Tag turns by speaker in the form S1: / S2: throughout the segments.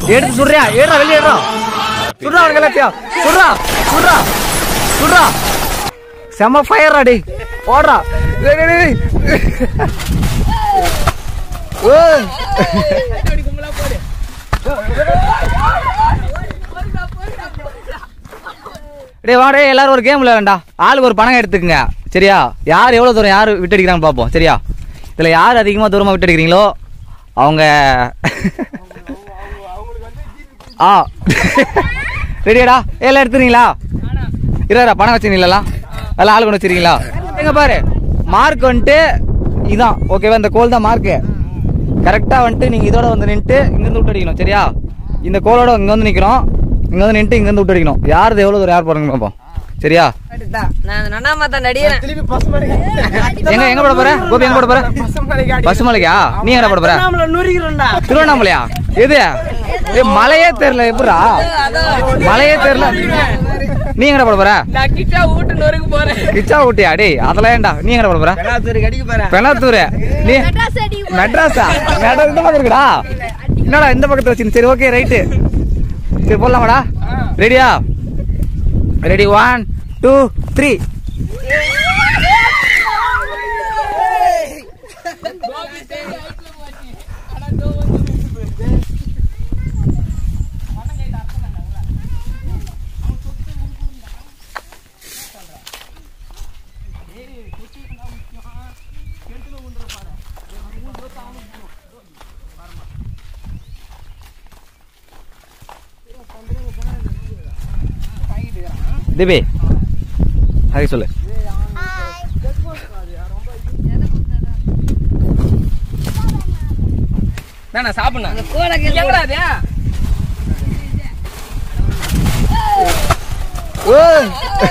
S1: எடுத்து சுடுறியா ஏடா வெளியே ஏடா சுடுறா அவனுக்கு எல்லாத்தையும் சுடுறா சுடுறா சுடுறா செம ஃபயர் அடி ஓடுறா டேய், டேய், டேய். ஓய். டேய் வாடே எல்லாரும் ஒரு கேம் விளையாண்டா ஆளுக்கு ஒரு பணம் எடுத்துக்கங்க சரியா யார் எவ்வளோ தூரம் யார் விட்டடிக்கிறாங்கன்னு பார்ப்போம் சரியா இதில் யார் அதிகமாக தூரமாக விட்டடிக்கிறீங்களோ அவங்க ஆ ரெடியாடா எல்லாம் எடுத்துறீங்களா இருடா பணம் வச்சுருங்களா எல்லாம் ஆள் கொண்டு வச்சிருக்கீங்களா எங்க பாரு மார்க் வந்துட்டு இதான் ஓகேவா இந்த கோல் தான் மார்க்கு கரெக்டாக வந்துட்டு நீங்கள் இதோட வந்து நின்றுட்டு இங்கேருந்து விட்டு அடிக்கணும் சரியா இந்த கோலோட இங்கே வந்து நிற்கிறோம் இங்கே வந்து நின்றுட்டு இங்கேருந்து விட்டு அடிக்கணும் யார் எவ்வளோ தூரம் யார் போகிறாங்க பார்ப்போம் சரியா
S2: நான் நன்னாம தான் நடிகிறேன்
S1: எங்க எங்க போட போற கோபி எங்க போட போற பசுமலைக்கா நீ எங்க போட போற திருவண்ணாமலையா எது ஏ மலையே தெரியல எப்படா மலையே தெரியல நீ எங்க போட போற
S2: நான் கிட்டா வீட்டு நொறுக்கு போறேன்
S1: கிச்சா ஊட்டியா டேய் அதெல்லாம் ஏன்டா நீ எங்க போட போற பெணாத்தூர் நீ மெட்ராஸா மெட்ராஸ் இந்த பக்கம் இருக்குடா என்னடா இந்த பக்கத்துல வச்சு சரி ஓகே ரைட்டு சரி போடலாமாடா ready ready one two three திபி ஹாய் சொல்லு
S2: வேணா சாப்பிடணும் எங்கடா அது
S1: ஓய்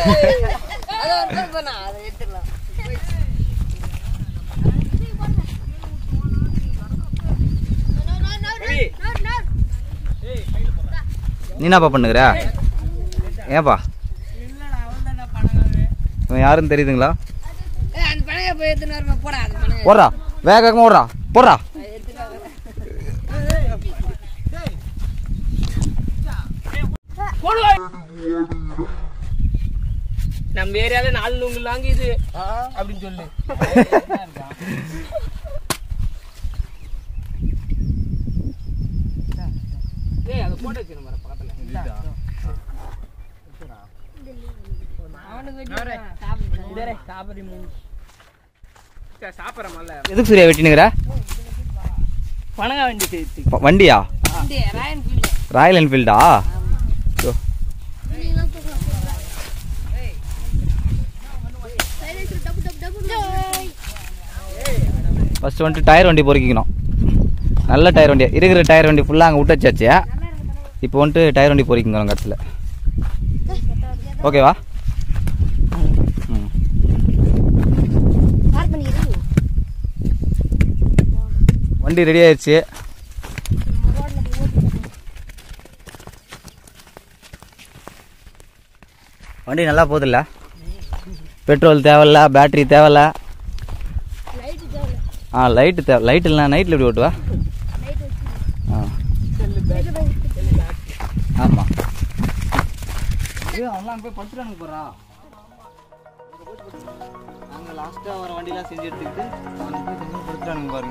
S1: நீ என்னப்பா பண்ணுகிற ஏப்பா இவன் யாருன்னு தெரியுதுங்களா
S2: அந்த பணங்க போய் எடுத்துன்னு வரமா போடா அந்த பணங்க
S1: போடுறா வேக வேகமா ஓடுறா போடுறா
S2: நம்ம ஏரியால நாலு நூங்கு லாங்க இது அப்படின்னு சொல்லு ஏய் அதை போட்டு வச்சு நம்ம பக்கத்துல சாப்பிட்றமல்ல
S1: எதுக்கு சூர்யா வெட்டினுங்கிற
S2: பணங்க வண்டி சேர்த்து
S1: ப- வண்டியா ராயல் என்ஃபீல்டா ஐயோ. ஃபர்ஸ்ட் வந்துட்டு டயர் வண்டி பொறுக்கிக்கணும் நல்ல டயர் வண்டி இருக்கிற டயர் வண்டி ஃபுல்லாக அங்கே விட்டு வச்சாச்சு இப்போ வந்துட்டு டயர் வண்டி பொறுக்கிங்க அந்த இடத்துல ஓகேவா ம் வண்டி ரெடி ஆயிடுச்சு வண்டி நல்லா போகுதுல்ல பெட்ரோல் தேவையில்ல பேட்டரி தேவையில்ல ஆ லைட்டு தேவை லைட் இல்லைனா நைட்டில் எப்படி ஓட்டுவா ஆ ஆமாம் அவன்லாம் போய் படுத்துட்டானுங்க போகிறா நாங்கள் லாஸ்ட்டாக வர வண்டிலாம் செஞ்சு எடுத்துக்கிட்டு அவங்க போய் தனியாக படுத்துட்டானுங்க பாருங்க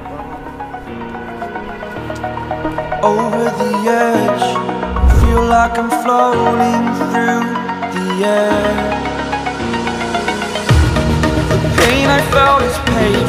S3: over the edge. Feel like I'm floating through the air. The pain I felt is pain